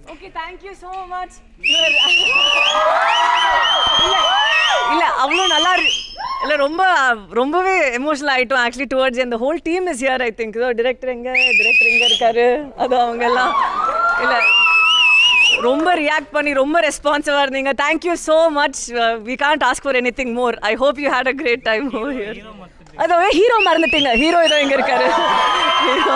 Okay thank you so much இல்லை இல்லை அவ்வளோ நல்லா இரு இல்லை ரொம்ப ரொம்பவே எமோஷனல் ஆகிட்டோம் ஆக்சுவலி டுவர்ட்ஸ் இந்த whole team is here I think இதோ டிரெக்டர் எங்கே டிரெக்டர் எங்கே இருக்காரு அதோ அவங்க எல்லாம் இல்லை ரொம்ப ரியாக்ட் பண்ணி ரொம்ப ரெஸ்பான்சிவாக இருந்தீங்க thank you so much we can't ask for anything more I hope you had a great time over here அதோ ஹீரோ மறந்துட்டீங்க ஹீரோ இதோ இங்கே இருக்காரு hero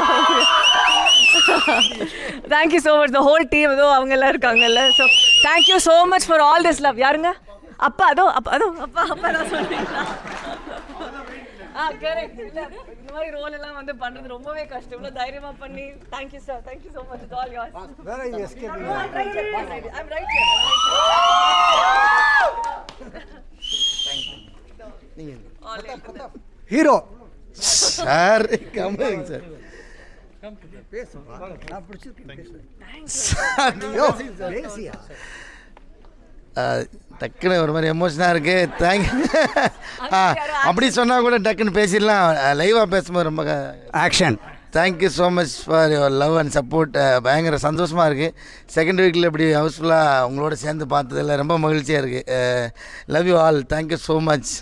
thank you so much the whole team ஏதோ அவங்க எல்லாம் இருக்காங்கல்ல so thank you so much for all this love யாருங்க அப்பா அதோ அப்பா அதோ அப்பா அப்பா தான் சொல்றீங்களா ஆ கரெக்ட் இல்லை இந்த மாதிரி ரோல் எல்லாம் வந்து பண்ணுறது ரொம்பவே கஷ்டம் இவ்வளோ தைரியமாக பண்ணி thank you sir thank you so much all yours Where are you escaping? No, I'm right here. boss. I- I'm right here. I'm right here. All in. Hero sir coming sir நான் பிடிச்சிருக்கேன் யோ பேசியா டக்குன்னு ஒரு மாதிரி எமோஷனாக இருக்கு தேங்க் அப்படி சொன்னால் கூட டக்குன்னு பேசிடலாம் லைவாக பேசும்போது ரொம்ப action thank you so much for your love and support பயங்கர சந்தோஷமாக இருக்குது செகண்ட் வீக்கில் இப்படி ஹவுஸ்ஃபுல்லாக உங்களோட சேர்ந்து பார்த்ததில் ரொம்ப மகிழ்ச்சியாக இருக்குது love you all thank you so much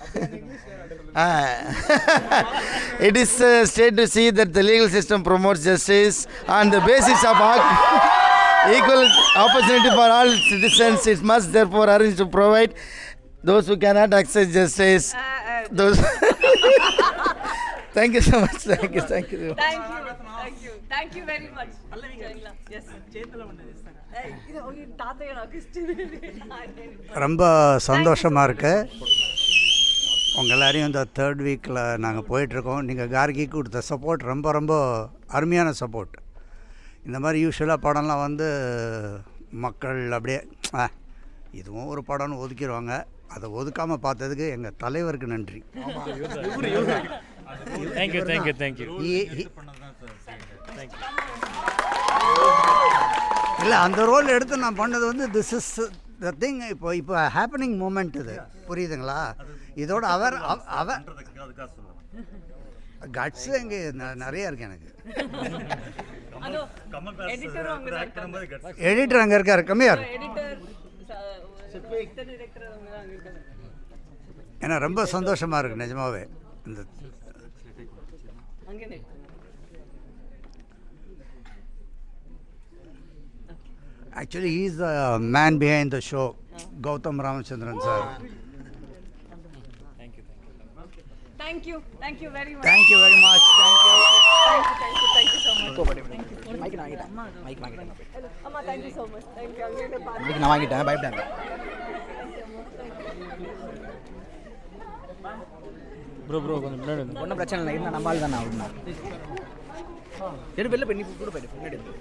it is uh, state to see that the legal system promotes justice on the basis of ac- equal opportunity for all citizens. It must therefore arrange to provide those who cannot access justice. Those. thank you so much. Thank you. Thank you. Thank you. Thank you. Thank you very much. Yes. Hey, இது அவங்க தாத்தையா நான் Christian ரொம்ப சந்தோஷமாக இருக்கு உங்கள் எல்லாரையும் இந்த third வீக்கில் நாங்கள் போயிட்டுருக்கோம் நீங்கள் கார்கிக்கு கொடுத்த சப்போர்ட் ரொம்ப ரொம்ப அருமையான சப்போர்ட் இந்த மாதிரி யூஸ்வலாக படம்லாம் வந்து மக்கள் அப்படியே "ஆ, இதுவும் ஒரு படம்னு ஒதுக்கிடுவாங்க அதை ஒதுக்காமல் பார்த்ததுக்கு எங்கள் தலைவருக்கு நன்றி தேங்க்யூ தேங்க்யூ தேங்க்யூ இல்லை அந்த ரோல் எடுத்து நான் பண்ணது வந்து திஸ் இஸ் த திங் இப்போ இப்போ ஹேப்பனிங் மூமெண்ட் இது புரியுதுங்களா இதோட அவர் அவ- அவர் கட்ஸ் எங்கே நிறைய இருக்கு எனக்கு அதோ எடிட்டரும் அங்க தான் இருக்காங்க எடிட்டர் அங்கே இருக்கார் கம்மியார் எடிட்டர் டைரக்டர் அவங்க தான் அங்க இருக்காங்க ஏன்னா ரொம்ப சந்தோஷமாக இருக்குது நிஜமாவே இந்த அங்கே actually he is the man behind the show Gautham Ramachandran sir Thank you. Thank you very much. Thank you very much thank you Thank you. Thank you. Thank you so much. Mic நான் வாங்கிட்டேன் மைக் வாங்கிட்டேன் அம்மா thank you so much. Thank you. அங்கே இருந்து பாருங்க. Mic நான் வாங்கிட்டேன் பயப்படாங்க bro bro கொஞ்சம் முன்னாடி வந்து ஒன்றும் பிரச்சனை இல்லை இருந்தால் நம்ம ஆள் தானே அப்படின்னா எடு வெளில போய் நீ கூட போயிடு முன்னாடி இரு.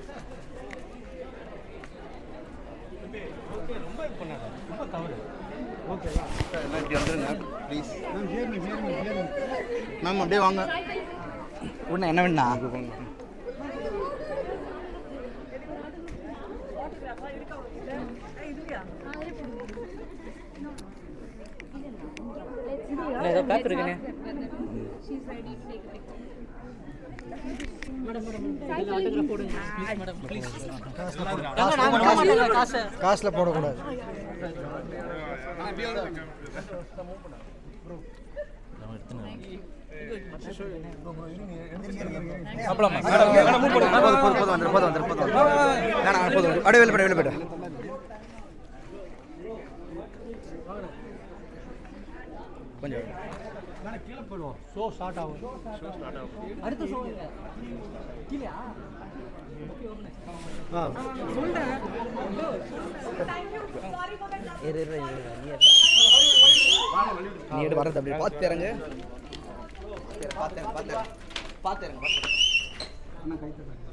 மேம் அப்படியே வாங்க உடனே என்ன வேணா ஏதோ பேப்பர் இருக்குண்ணே காசில் போடக்கூடாது போதும் போதும் போதும் வந்துரு போதும் வந்துரு போதும் வேணாம் போதும் வந்துரு. அப்படியே வெளில போய்டு வெளில போய்டு கொஞ்சம் இரு, இரு, இரு, இரு, நீ இரு. நீ எடு வர்றது அப்படி பார்த்து இறங்கு பார்த்து இறங்கு, பார்த்து இறங்கு. பார்த்து இறங்கு, பார்த்து இறங்கு.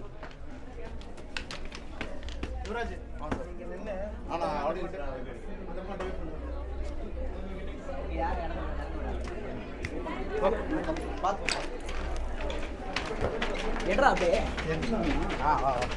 எடுறா அப்படியே ஆ ஆ ஆ.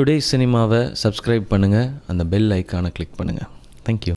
டுடே சினிமாவை சப்ஸ்கிரைப் பண்ணுங்கள் அந்த பெல் ஐக்கானை கிளிக் பண்ணுங்கள் தேங்க்யூ